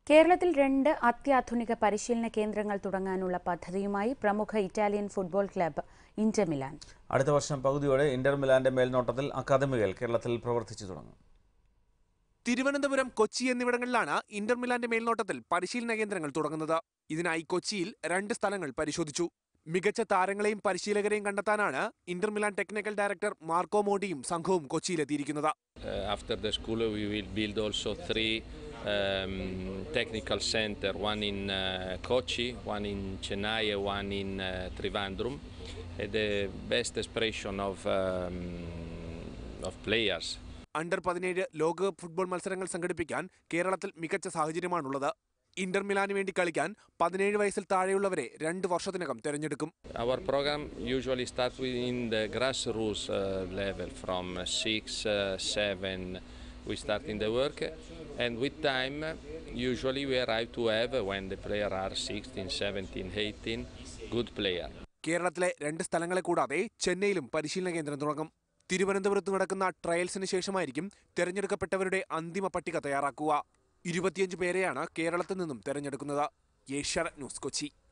കേരളത്തിൽ രണ്ട് അത്യാധുനിക പരിശീലന കേന്ദ്രങ്ങൾ തുടങ്ങാനുള്ള പദ്ധതിയുമായി പ്രമുഖ Italian football club Inter Milan അടുത്ത വർഷം പകുതിയോടെ ഇന്റർ മിലാന്റെ മേൽനോട്ടത്തിൽ അക്കാദമികൾ കേരളത്തിൽ പ്രവർത്തിച്ചു തുടങ്ങും തിരുവനന്തപുരം കൊച്ചി എന്നിവിടങ്ങളിലാണ് ഇന്റർ മിലാന്റെ മേൽനോട്ടത്തിൽ പരിശീലന കേന്ദ്രങ്ങൾ തുടങ്ങുന്നത് ഇതിനായി കൊച്ചിയിൽ രണ്ട് സ്ഥലങ്ങൾ പരിശോധിച്ചു മികച്ച താരങ്ങളെയും പരിശീലകരെയും കണ്ടെത്താനാണ് Inter Milan technical director Marco മോഡിയും സംഘവും കൊച്ചിയിലെത്തിയിരിക്കുന്നത് Uh, after the school, we will build also three um, technical center, one in uh, Kochi, one in Chennai, and one in uh, Trivandrum. Uh, the best expression of um, of players. Under പതിനേഴ് ലോകകപ്പ് football മത്സരങ്ങൾ സംഘടിപ്പിക്കാൻ കേരളത്തിൽ മികച്ച സാഹചര്യമാണുള്ളത് Inter മിലാന് വേണ്ടി കളിക്കാൻ പതിനേഴ് വയസ്സിൽ താഴെയുള്ളവരെ രണ്ട് വർഷത്തിനകം തെരഞ്ഞെടുക്കും Our program usually starts in the grassroots uh, level from uh, six, uh, seven. We start in the work, and with time, uh, usually we arrive to have uh, when the player are 16, 17, 18, good player. കേരളത്തിലെ രണ്ട് സ്ഥലങ്ങളെ കൂടാതെ ചെന്നൈയിലും പരിശീലന കേന്ദ്രം തുടങ്ങും തിരുവനന്തപുരത്ത് നടക്കുന്ന ട്രയൽസിന് ശേഷമായിരിക്കും തെരഞ്ഞെടുക്കപ്പെട്ടവരുടെ അന്തിമ പട്ടിക തയ്യാറാക്കുക ഇരുപത്തിയഞ്ച് പേരെയാണ് കേരളത്തിൽ നിന്നും തെരഞ്ഞെടുക്കുന്നത് ഏഷ്യാനെറ്റ് ന്യൂസ് കൊച്ചി